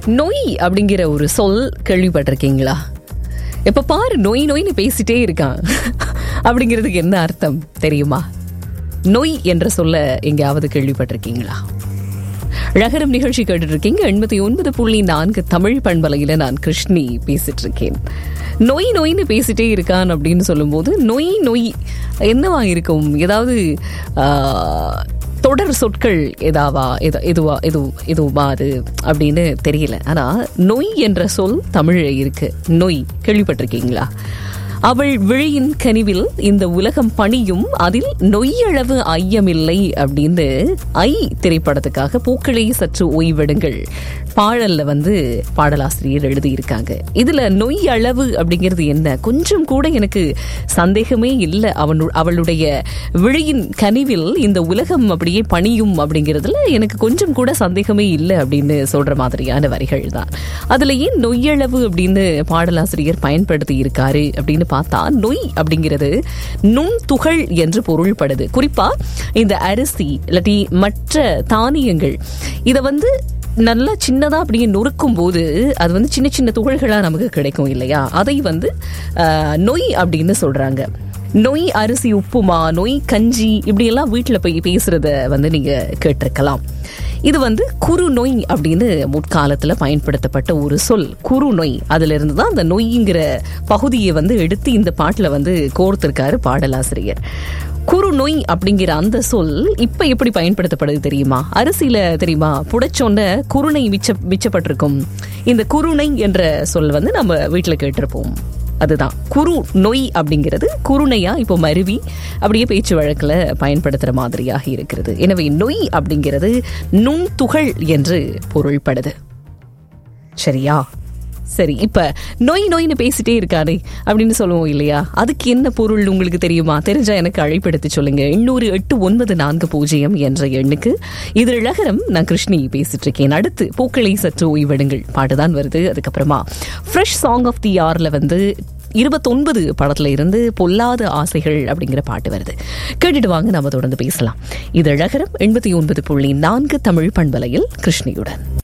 நொய் அப்படிங்கிற ஒரு சொல் கேள்விப்பட்டிருக்கீங்களா எப்ப பாரு நொய் நொய்னு பேசிட்டே இருக்கான் அப்படிங்கிறதுக்கு என்ன அர்த்தம் தெரியுமா நொய் என்ற சொல்ல எங்கேயாவது கேள்விப்பட்டிருக்கீங்களா ழகரம் நிகழ்ச்சி கேட்டுட்டு இருக்கீங்க எண்பத்தி ஒன்பது புள்ளி நான்கு தமிழ் பண்பலையில நான் கிருஷ்ணி பேசிட்டு இருக்கேன் நொய் நொய்னு பேசிட்டே இருக்கான் அப்படின்னு சொல்லும்போது நொய் நொய் என்னவா இருக்கும் ஏதாவது ஆஹ், தொடர் சொற்கள் எதாவா எது எதுவா எது எதுவா அது அப்படின்னு தெரியல ஆனா நொய் என்ற சொல் தமிழ்ல இருக்கு நொய் கேள்விப்பட்டிருக்கீங்களா அவள் விழியின் கனிவில் இந்த உலகம் பணியும் அதில் நொய்யளவு ஐயமில்லை அப்படின்னு ஐ திரைப்படத்துக்காக பூக்களை சற்று ஓய்வெடுங்கள் பாடல்ல வந்து பாடலாசிரியர் எழுதியிருக்காங்க இதுல நொய் அளவு அப்படிங்கிறது என்ன கொஞ்சம் கூட எனக்கு சந்தேகமே இல்லை அவனு அவளுடைய விழியின் கனிவில் இந்த உலகம் அப்படியே பணியும் அப்படிங்கிறதுல எனக்கு கொஞ்சம் கூட சந்தேகமே இல்லை அப்படின்னு சொல்ற மாதிரியான வரிகள் தான் அதுல ஏன் நொய்யளவு அப்படின்னு பாடலாசிரியர் பயன்படுத்தி இருக்காரு அப்படின்னு பார்த்தா நொய் அப்படிங்கிறது நுண் துகள் என்று பொருள்படுது குறிப்பா இந்த அரிசி இல்லாட்டி மற்ற தானியங்கள் இதை வந்து நல்லா சின்னதா அப்படியே நொறுக்கும் போது அது வந்து சின்ன சின்ன துகள்களா நமக்கு கிடைக்கும் இல்லையா அதை வந்து ஆஹ், நொய் அப்படின்னு சொல்றாங்க நொய் அரிசி உப்புமா நொய் கஞ்சி இப்படி எல்லாம் வீட்டுல போய் பேசுறத வந்து நீங்க கேட்டிருக்கலாம் இது வந்து குறு நொய் அப்படின்னு முற்காலத்துல பயன்படுத்தப்பட்ட ஒரு சொல் குறு நொய் அதுல இருந்து தான் அந்த நொய்ங்கிற பகுதியை வந்து எடுத்து இந்த பாட்டுல வந்து கோர்த்திருக்காரு பாடலாசிரியர் குறு நொய் அப்படிங்கிற அந்த சொல் இப்ப எப்படி பயன்படுத்தப்படுது தெரியுமா அரிசியில தெரியுமா புடைச்சோன்ன குருணை மிச்ச மிச்சப்பட்டிருக்கும் இந்த குருணை என்ற சொல் வந்து நம்ம வீட்டுல கேட்டிருப்போம் அதுதான் குரு நொய் அப்படிங்கிறது குருணையா இப்போ மருவி அப்படியே பேச்சு வழக்கில் பயன்படுத்துற மாதிரியாக இருக்கிறது எனவே நொய் அப்படிங்கிறது நுண் துகள் என்று பொருள்படுது சரியா சரி இப்ப நொய் நொய்னு பேசிட்டே இருக்கானே அப்படின்னு சொல்லுவோம் இல்லையா அதுக்கு என்ன பொருள் உங்களுக்கு தெரியுமா தெரிஞ்சா எனக்கு அழைப்பெடுத்து சொல்லுங்க எண்ணூறு எட்டு ஒன்பது நான்கு பூஜ்ஜியம் என்ற எண்ணுக்கு இது இழகரம் நான் கிருஷ்ணி பேசிட்டு இருக்கேன் அடுத்து பூக்களை சற்று ஓய்வெடுங்கள் பாட்டுதான் வருது அதுக்கப்புறமா ஃப்ரெஷ் சாங் ஆஃப் தி யார்ல வந்து இருபத்தொன்பது படத்துல இருந்து பொல்லாத ஆசைகள் அப்படிங்கிற பாட்டு வருது கேட்டுட்டு வாங்க நாம தொடர்ந்து பேசலாம் இது இழகரம் எண்பத்தி ஒன்பது புள்ளி நான்கு தமிழ் பண்பலையில் கிருஷ்ணியுடன்